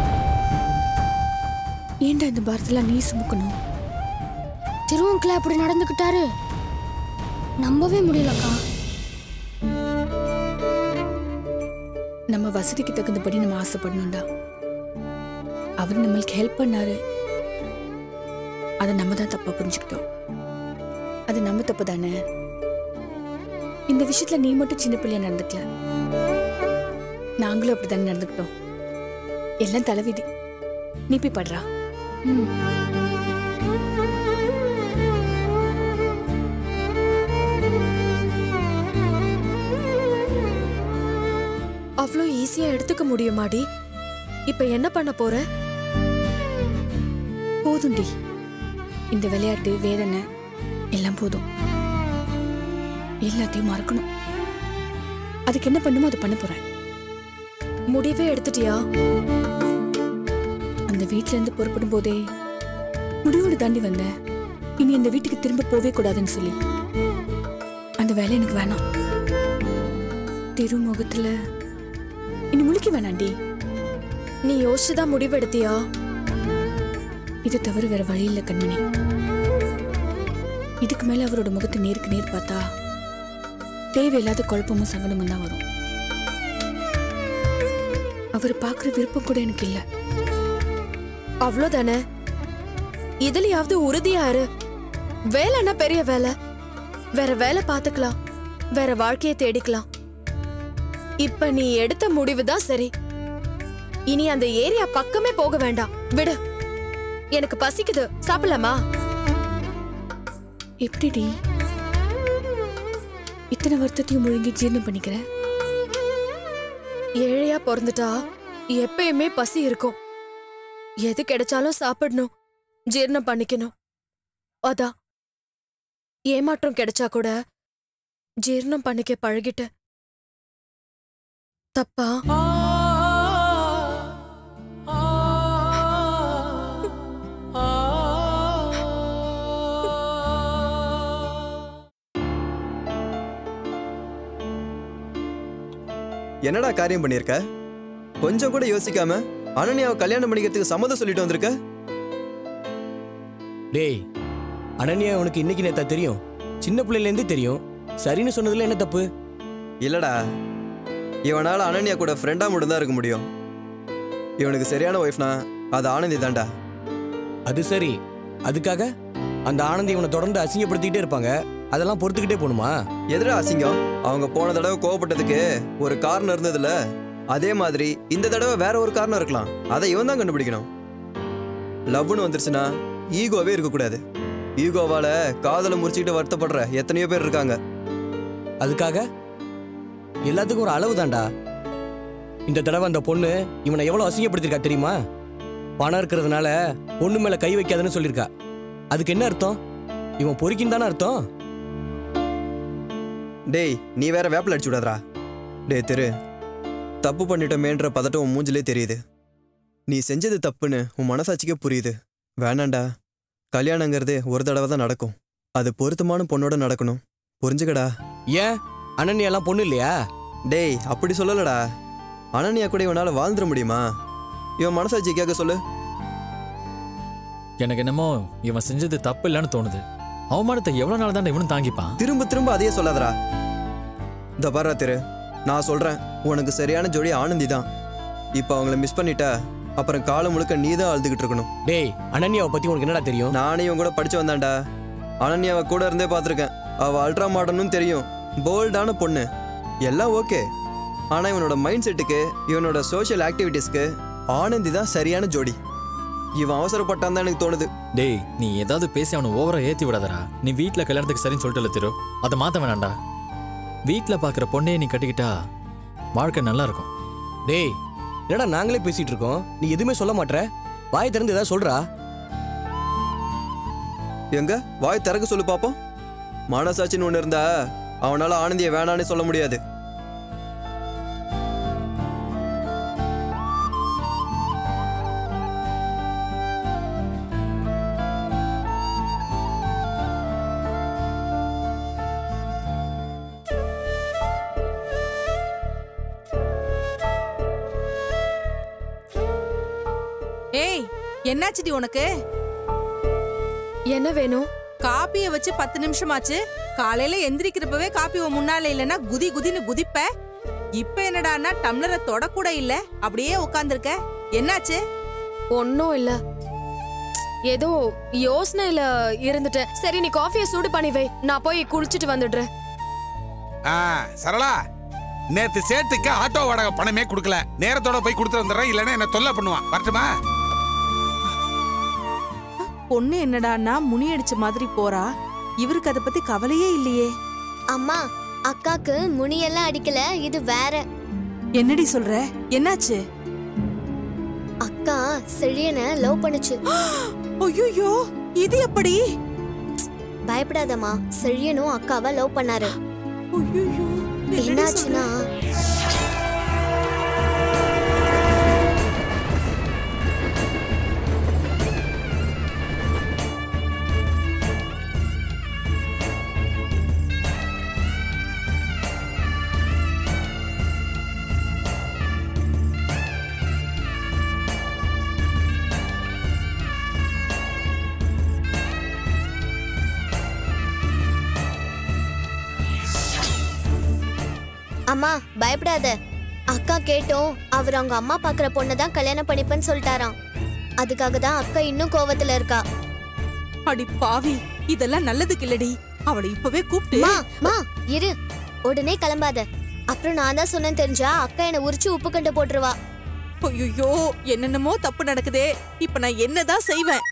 ஏன்டா இந்த பாரத்தெல்லாம் நீ சுமக்கணும் திரு அங்கிள் அப்படி நடந்துக்கிட்டாரு நம்பவே முடியலக்கா நம்ம வசதிக்கு தகுந்தபடி நம்ம ஆசைப்படணும்டா அவர் நம்மளுக்கு ஹெல்ப் பண்ணாரு அதை நம்ம தான் தப்பா புரிஞ்சுக்கிட்டோம் அது நம்ம தப்பு தானே இந்த விஷயத்துல நீ மட்டும் சின்ன பிள்ளையா நடந்துக்கல நாங்களும் அப்படித்தானே நடந்துக்கிட்டோம் எல்லாம் தலைவிதி நீ போய் படுறா ம் அவ்வளோ ஈஸியா எடுத்துக்க முடியுமாடி இப்ப என்ன பண்ண போற போதும்டி இந்த விளையாட்டு வேதனை எல்லாம் போதும் எல்லாத்தையும் மறக்கணும் அதுக்கு என்ன பண்ணுமோ அதை பண்ண போறேன் முடிவே எடுத்துட்டியா அந்த வீட்ல இருந்து புறப்படும் போதே முடிவோடு தாண்டி வந்தேன் இனி அந்த வீட்டுக்கு திரும்ப போவே கூடாதுன்னு சொல்லி அந்த வேலை எனக்கு வேணாம் திருமுகத்துல இனி முழிக்க வேணாண்டி நீ யோசிச்சுதான் முடிவெடுத்தியா இதை தவிர வேற வழி இல்ல கண்மணி இதுக்கு மேல அவரோட முகத்தை நேருக்கு நேர் பார்த்தா தேவையில்லாத குழப்பமும் சங்கடமும் தான் வரும் அவர் பார்க்குற விருப்பம் கூட எனக்கு இல்லை அவ்வளோதானே இதுலயாவது உறுதியா இரு வேலைன்னா பெரிய வேலை வேற வேலை பார்த்துக்கலாம் வேற வாழ்க்கையை தேடிக்கலாம் இப்ப நீ எடுத்த முடிவு தான் சரி இனி அந்த ஏரியா பக்கமே போக வேண்டாம் விடு எனக்கு பசிக்குது சாப்பிடலாமா எப்படிடி இத்தனை வருத்தத்தையும் முழுங்கி ஜீரணம் பண்ணிக்கிற ஏழையா பிறந்துட்டா எப்பயுமே பசி இருக்கும் எது கிடைச்சாலும் சாப்பிடணும் ஜீரணம் பண்ணிக்கணும் அதான் ஏமாற்றம் கிடைச்சா கூட ஜீரணம் பண்ணிக்க பழகிட்ட தப்பா என்னடா காரியம் பண்ணியிருக்க கொஞ்சம் கூட யோசிக்காம அனன்யாவை கல்யாணம் பண்ணிக்கிறதுக்கு சம்மதம் சொல்லிட்டு வந்திருக்க டேய் அனன்யா உனக்கு இன்னைக்கு நேத்தா தெரியும் சின்ன பிள்ளையிலேருந்தே தெரியும் சரின்னு சொன்னதுல என்ன தப்பு இல்லடா இவனால அனன்யா கூட ஃப்ரெண்டா மட்டும் தான் இருக்க முடியும் இவனுக்கு சரியான ஒய்ஃப்னா அது ஆனந்தி தான்டா அது சரி அதுக்காக அந்த ஆனந்தி இவனை தொடர்ந்து அசிங்கப்படுத்திக்கிட்டே இருப்பாங்க அதெல்லாம் பொறுத்துக்கிட்டே போகணுமா எதுடா அசிங்கம் அவங்க போன தடவை கோவப்பட்டதுக்கு ஒரு காரணம் இருந்ததுல அதே மாதிரி இந்த தடவை வேற ஒரு காரணம் இருக்கலாம் அதை இவன் தான் கண்டுபிடிக்கணும் லவ்னு வந்துருச்சுன்னா ஈகோவே இருக்கக்கூடாது ஈகோவால காதலை முறிச்சுக்கிட்டு வருத்தப்படுற எத்தனையோ பேர் இருக்காங்க அதுக்காக எல்லாத்துக்கும் ஒரு அளவு தான்டா இந்த தடவை அந்த பொண்ணு இவனை எவ்வளவு அசிங்கப்படுத்திருக்கா தெரியுமா பணம் இருக்கிறதுனால பொண்ணு மேல கை வைக்காதுன்னு சொல்லியிருக்கா அதுக்கு என்ன அர்த்தம் இவன் பொறிக்கின்னு தானே அர்த்தம் டேய் நீ வேற வேப்பில் அடிச்சு விடாதடா டேய் திரு தப்பு பண்ணிட்டோமேன்ற பதட்டம் உன் மூஞ்சிலே தெரியுது நீ செஞ்சது தப்புன்னு உன் மனசாட்சிக்கே புரியுது வேணாண்டா கல்யாணங்கிறது ஒரு தடவை தான் நடக்கும் அது பொருத்தமான பொண்ணோட நடக்கணும் புரிஞ்சுக்கடா ஏன் அனன்யாலாம் பொண்ணு இல்லையா டேய் அப்படி சொல்லலடா அனன்யா கூட இவனால வாழ்ந்துட முடியுமா இவன் மனசாட்சி கேட்க சொல்லு எனக்கு என்னமோ இவன் செஞ்சது தப்பு இல்லைன்னு தோணுது அவமானத்தை எவ்வளவு நாள் தான் இவனும் தாங்கிப்பான் திரும்ப திரும்ப அதையே சொல்லாதடா இந்த பாரா திரு நான் சொல்றேன் உனக்கு சரியான ஜோடி ஆனந்தி தான் இப்போ அவங்கள மிஸ் பண்ணிட்ட அப்புறம் காலம் முழுக்க நீ தான் அழுதுகிட்டு இருக்கணும் டேய் அனன்யாவை பத்தி உனக்கு என்னடா தெரியும் நானே இவன் கூட படிச்சு வந்தான்டா அனன்யாவை கூட இருந்தே பார்த்துருக்கேன் அவ அல்ட்ரா மாடர்னும் தெரியும் போல்டான பொண்ணு எல்லாம் ஓகே ஆனா இவனோட மைண்ட் செட்டுக்கு இவனோட சோஷியல் ஆக்டிவிட்டீஸ்க்கு ஆனந்தி தான் சரியான ஜோடி இவன் அவசரப்பட்டான் தான் எனக்கு தோணுது டேய் நீ ஏதாவது பேசி அவனை ஓவரா ஏத்தி விடாதடா நீ வீட்ல கல்யாணத்துக்கு சரின்னு சொல்லிட்டு திரு அதை மாத்த வேணாம்டா வீட்ல பாக்குற பொண்ணே நீ கட்டிக்கிட்டா வாழ்க்கை நல்லா இருக்கும் டேய் என்னடா நாங்களே பேசிட்டு இருக்கோம் நீ எதுவுமே சொல்ல மாட்ற வாய் திறந்து ஏதாவது சொல்றா எங்க வாய் திறக்க சொல்லு பாப்போம் மனசாட்சின்னு ஒன்று இருந்தா அவனால ஆனந்தியை வேணான்னு சொல்ல முடியாது ஏய் என்னாச்சுடி உனக்கு என்ன வேணும் காப்பிய வச்சு பத்து நிமிஷம் ஆச்சு காலையில எந்திரிக்கிறப்பவே காப்பி உன் முன்னால இல்லைன்னா குதி குதின்னு குதிப்ப இப்ப என்னடான்னா டம்ளரை தொடக்கூட இல்ல அப்படியே உட்காந்துருக்க என்னாச்சு ஒன்னும் இல்ல ஏதோ யோசனையில இருந்துட்டேன் சரி நீ காஃபியை சூடு பண்ணி வை நான் போய் குளிச்சிட்டு வந்துடுறேன் ஆ சரளா நேத்து சேட்டுக்கு ஆட்டோ வாடகை பணமே கொடுக்கல நேரத்தோட போய் கொடுத்து வந்துடுறேன் இல்லைன்னா என்ன தொல்லை பண்ணுவான் வரட்டுமா பொண்ணு என்னடான்னா முனி அடிச்ச மாதிரி போறா இவருக்கு அதை பத்தி கவலையே இல்லையே அம்மா அக்காக்கு முனியெல்லாம் அடிக்கல இது வேற என்னடி சொல்ற என்னாச்சு அக்கா செழியனை லவ் பண்ணுச்சு ஐயோ இது எப்படி பயப்படாதம்மா செழியனும் அக்காவை லவ் பண்ணாரு என்னாச்சுன்னா அம்மா பயப்படாத அக்கா கேட்டோம் அவர் அவங்க அம்மா பாக்குற பொண்ணை தான் கல்யாணம் பண்ணிப்பேன்னு சொல்லிட்டாராம் அதுக்காக தான் அக்கா இன்னும் கோவத்துல இருக்கா அடி பாவி இதெல்லாம் நல்லதுக்கு இல்லடி அவளை இப்பவே கூப்பிட்டு மா மா இரு உடனே கிளம்பாத அப்புறம் நான் தான் சொன்னேன்னு தெரிஞ்சா அக்கா என்னை உரிச்சு உப்பு கண்டு போட்டுருவா ஐயோ என்னென்னமோ தப்பு நடக்குதே இப்ப நான் என்னதான் செய்வேன்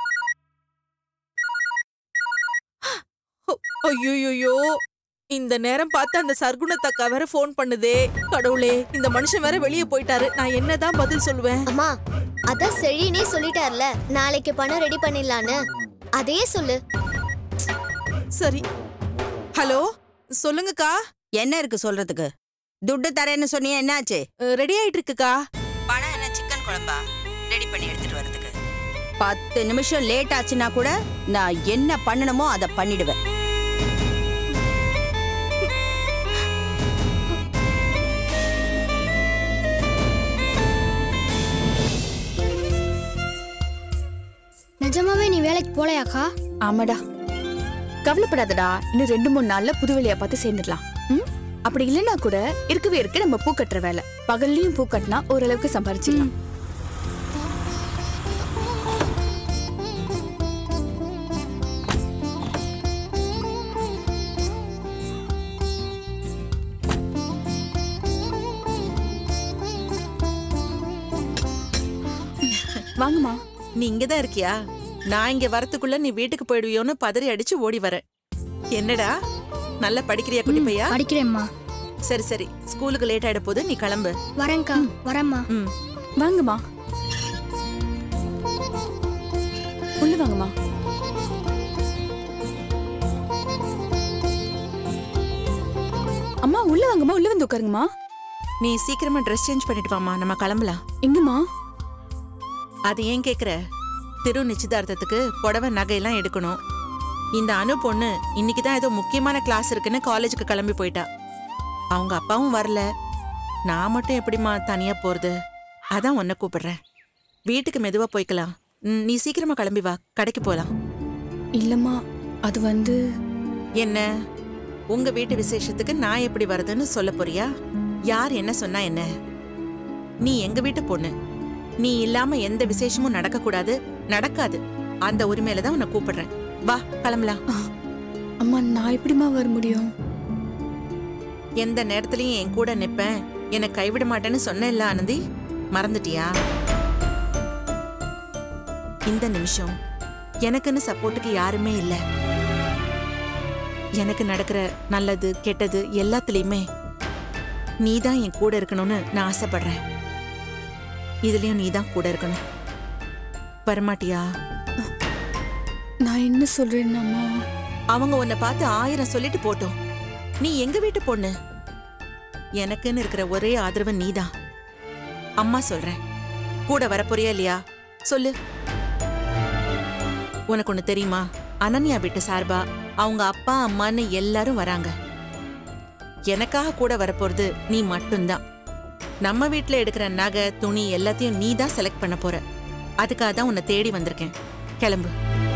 ஐயோ இந்த நேரம் பார்த்து அந்த சர்க்குணத்தக்கா வேற ஃபோன் பண்ணுதே கடவுளே இந்த மனுஷன் வேற வெளியே போயிட்டாரு நான் என்னதான் பதில் சொல்லுவேன் அம்மா அதான் செழினே சொல்லிட்டார்ல நாளைக்கு பணம் ரெடி பண்ணிடலான்னு அதையே சொல்லு சரி ஹலோ சொல்லுங்கக்கா என்ன இருக்கு சொல்றதுக்கு துட்டு தரேன்னு சொன்னியே என்னாச்சு ரெடி ஆயிட்டு இருக்குக்கா பணம் என்ன சிக்கன் குழம்பா ரெடி பண்ணி எடுத்துட்டு வரதுக்கு பத்து நிமிஷம் லேட் ஆச்சுன்னா கூட நான் என்ன பண்ணணுமோ அதை பண்ணிடுவேன் நிஜமாவே நீ வேலைக்கு போலையாக்கா ஆமாடா கவலைப்படாதடா இன்னும் ரெண்டு மூணு நாள்ல புது வேலையை பார்த்து சேர்ந்துடலாம் ம் அப்படி இல்லைன்னா கூட இருக்கவே இருக்கு நம்ம பூ கட்டுற வேலை பகல்லையும் பூ கட்டினா ஓரளவுக்கு சம்பாரிச்சிடலாம் வாங்கம்மா நீ இங்கதான் இருக்கியா நான் இங்க வரத்துக்குள்ள நீ வீட்டுக்கு போயிடுவியோன்னு பதறி அடிச்சு ஓடி வரேன் என்னடா நல்லா படிக்கிறியா குட்டி பையா படிக்கிறேம்மா சரி சரி ஸ்கூலுக்கு லேட் ஆயிட போது நீ கிளம்பு வரேன்க்கா வரேம்மா ம் வாங்கம்மா உள்ள வாங்கம்மா அம்மா உள்ள வாங்கம்மா உள்ள வந்து உட்காருங்கம்மா நீ சீக்கிரமா ட்ரெஸ் சேஞ்ச் பண்ணிட்டு வாமா நம்ம கிளம்பலாம் எங்கம்மா அது ஏன் கேக்குற திரு நிச்சயதார்த்தத்துக்கு புடவை நகையெல்லாம் எடுக்கணும் இந்த அனு பொண்ணு இன்னைக்கு தான் ஏதோ முக்கியமான கிளாஸ் இருக்குன்னு காலேஜுக்கு கிளம்பி போயிட்டா அவங்க அப்பாவும் வரல நான் மட்டும் எப்படிம்மா தனியா போறது அதான் உன்னை கூப்பிடுறேன் வீட்டுக்கு மெதுவா போய்க்கலாம் ம், நீ சீக்கிரமா கிளம்பி வா கடைக்கு போலாம் இல்லம்மா அது வந்து என்ன உங்க வீட்டு விசேஷத்துக்கு நான் எப்படி வரதுன்னு சொல்ல போறியா யார் என்ன சொன்னா என்ன நீ எங்க வீட்டு பொண்ணு நீ இல்லாம எந்த விசேஷமும் நடக்க கூடாது நடக்காது அந்த உரிமையில தான் உன்னை கூப்பிடுறேன் வா கிளம்பலாம் அம்மா நான் எப்படிம்மா வர முடியும் எந்த நேரத்துலயும் என் கூட நிப்பேன் என்னை கைவிட மாட்டேன்னு சொன்னேன்ல ஆனந்தி மறந்துட்டியா இந்த நிமிஷம் எனக்குன்னு சப்போர்ட்டுக்கு யாருமே இல்ல எனக்கு நடக்கிற நல்லது கெட்டது எல்லாத்துலயுமே நீ தான் என் கூட இருக்கணும்னு நான் ஆசைப்படுறேன் இதுலயும் நீ தான் கூட இருக்கணும் வரமாட்டியா நான் என்ன சொல்றேன்னாம்மா அவங்க உன்னை பார்த்து ஆயிரம் சொல்லிட்டு போட்டோம் நீ எங்க வீட்டு பொண்ணு எனக்குன்னு இருக்கிற ஒரே ஆதரவு நீதான் அம்மா சொல்றேன் கூட வரப்போறியா இல்லையா சொல்லு உனக்கு ஒண்ணு தெரியுமா அனன்யா வீட்டு சார்பா அவங்க அப்பா அம்மான்னு எல்லாரும் வராங்க எனக்காக கூட வரப்போறது நீ மட்டும்தான் நம்ம வீட்ல எடுக்கிற நகை துணி எல்லாத்தையும் நீ தான் செலக்ட் பண்ண போற அதுக்காக தான் உன்னை தேடி வந்திருக்கேன் கிளம்பு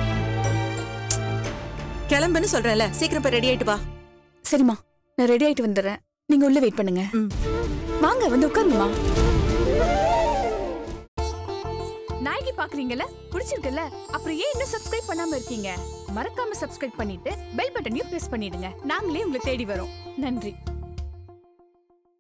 கிளம்புன்னு சொல்றேன்ல சீக்கிரம் போய் ரெடி ஆயிட்டு வா சரிம்மா நான் ரெடி ஆயிட்டு வந்துடுறேன் நீங்க உள்ள வெயிட் பண்ணுங்க வாங்க வந்து உட்காருங்கம்மா நாயகி பாக்குறீங்கல்ல பிடிச்சிருக்குல்ல அப்புறம் ஏன் இன்னும் சப்ஸ்கிரைப் பண்ணாம இருக்கீங்க மறக்காம சப்ஸ்கிரைப் பண்ணிட்டு பெல் பட்டனையும் பிரஸ் பண்ணிடுங்க நாங்களே உங்களை தேடி வரோம் நன்றி